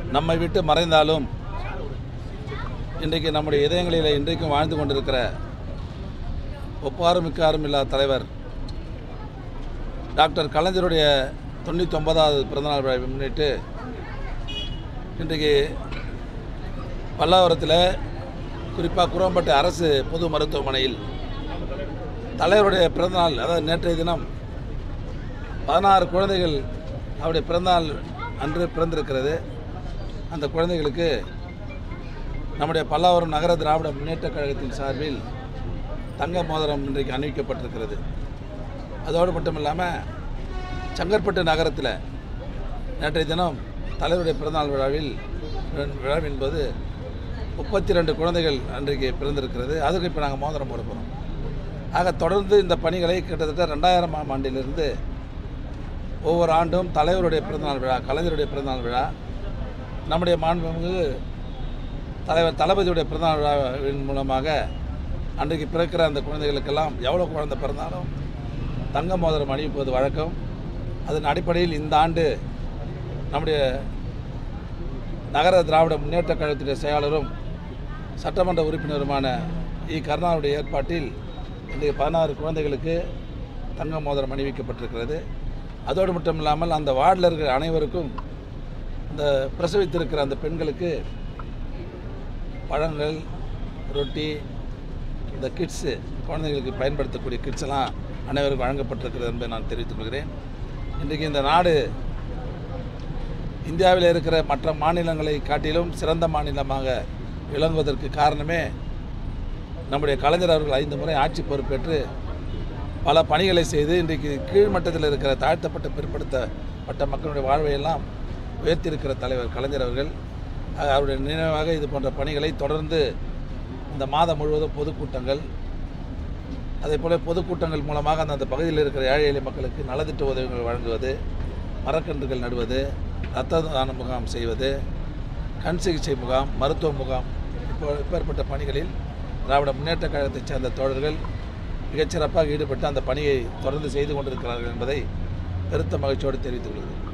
நம்மை விட்டு மறைந்தாலும் இன்றைக்கு நம்முடைய இதயங்களில் இன்றைக்கும் வாழ்ந்து கொண்டிருக்கிற ஒப்பாரும் மிக்காரும் இல்லாத தலைவர் டாக்டர் கலைஞருடைய தொண்ணூற்றி ஒன்பதாவது பிறந்தநாள் விழாவை முன்னிட்டு இன்றைக்கு பல்லாவரத்தில் குறிப்பாக குரம்பட்டு அரசு பொது மருத்துவமனையில் தலைவருடைய பிறந்தநாள் அதாவது நேற்றைய தினம் பதினாறு குழந்தைகள் அவருடைய பிறந்தநாள் அன்று பிறந்திருக்கிறது அந்த குழந்தைகளுக்கு நம்முடைய பல்லாவரம் நகர திராவிட முன்னேற்றக் கழகத்தின் சார்பில் தங்க மோதிரம் இன்றைக்கு அணிவிக்கப்பட்டிருக்கிறது அதோடு மட்டும் இல்லாமல் செங்கற்பட்டு நகரத்தில் நேற்றைய தினம் தலைவருடைய பிறந்தநாள் விழாவில் விழாவின் போது முப்பத்தி ரெண்டு குழந்தைகள் அன்றைக்கு பிறந்திருக்கிறது அதுக்கு இப்போ நாங்கள் மோதிரம் போட போகிறோம் ஆக தொடர்ந்து இந்த பணிகளை கிட்டத்தட்ட ரெண்டாயிரமாம் ஆண்டிலிருந்து ஒவ்வொரு ஆண்டும் தலைவருடைய பிறந்தநாள் விழா கலைஞருடைய பிறந்தநாள் விழா நம்முடைய மாண்புமிகு தலைவர் தளபதியுடைய பிறந்தநாள் விழாவின் மூலமாக அன்றைக்கு பிறக்கிற அந்த குழந்தைகளுக்கெல்லாம் எவ்வளோ குழந்தை பிறந்தாலும் தங்க மோதிரம் அணிவிப்பது வழக்கம் அதன் அடிப்படையில் இந்த ஆண்டு நம்முடைய நகர திராவிட முன்னேற்றக் கழகத்துடைய செயலாளரும் சட்டமன்ற உறுப்பினருமான இ கருணாவுடைய ஏற்பாட்டில் இன்றைக்கு பதினாறு குழந்தைகளுக்கு தங்க மோதிரம் அணிவிக்கப்பட்டிருக்கிறது அதோடு மட்டும் இல்லாமல் அந்த வார்டில் இருக்கிற அனைவருக்கும் இந்த பிரசவித்திருக்கிற அந்த பெண்களுக்கு பழங்கள் ரொட்டி இந்த கிட்ஸு குழந்தைகளுக்கு பயன்படுத்தக்கூடிய கிட்ஸ் எல்லாம் அனைவருக்கும் வழங்கப்பட்டிருக்கிறது என்பதை நான் தெரிவித்துக் கொள்கிறேன் இன்றைக்கு இந்த நாடு இந்தியாவில் இருக்கிற மற்ற மாநிலங்களை காட்டிலும் சிறந்த மாநிலமாக விளங்குவதற்கு காரணமே நம்முடைய கலைஞர் அவர்கள் ஐந்து முறை ஆட்சி பொறுப்பேற்று பல பணிகளை செய்து இன்றைக்கு கீழ்மட்டத்தில் இருக்கிற தாழ்த்தப்பட்ட பிற்படுத்தப்பட்ட மக்களுடைய வாழ்வையெல்லாம் உயர்த்தியிருக்கிற தலைவர் கலைஞர் அவர்கள் அஹ் அவருடைய நினைவாக இது போன்ற பணிகளை தொடர்ந்து இந்த மாதம் முழுவதும் பொதுக்கூட்டங்கள் அதே போல பொதுக்கூட்டங்கள் மூலமாக அந்த அந்த பகுதியில் இருக்கிற ஏழை எளிய மக்களுக்கு நலத்திட்ட உதவிகள் வழங்குவது மரக்கன்றுகள் நடுவது இரத்த தான முகாம் செய்வது கண் சிகிச்சை முகாம் மருத்துவ முகாம் இப்போ இப்பேற்பட்ட பணிகளில் திராவிட முன்னேற்றக் கழகத்தைச் சேர்ந்த தோழர்கள் மிகச்சிறப்பாக ஈடுபட்டு அந்த பணியை தொடர்ந்து செய்து கொண்டிருக்கிறார்கள் என்பதை பெருத்த மகிழ்ச்சியோடு தெரிவித்துக் கொள்கிறேன்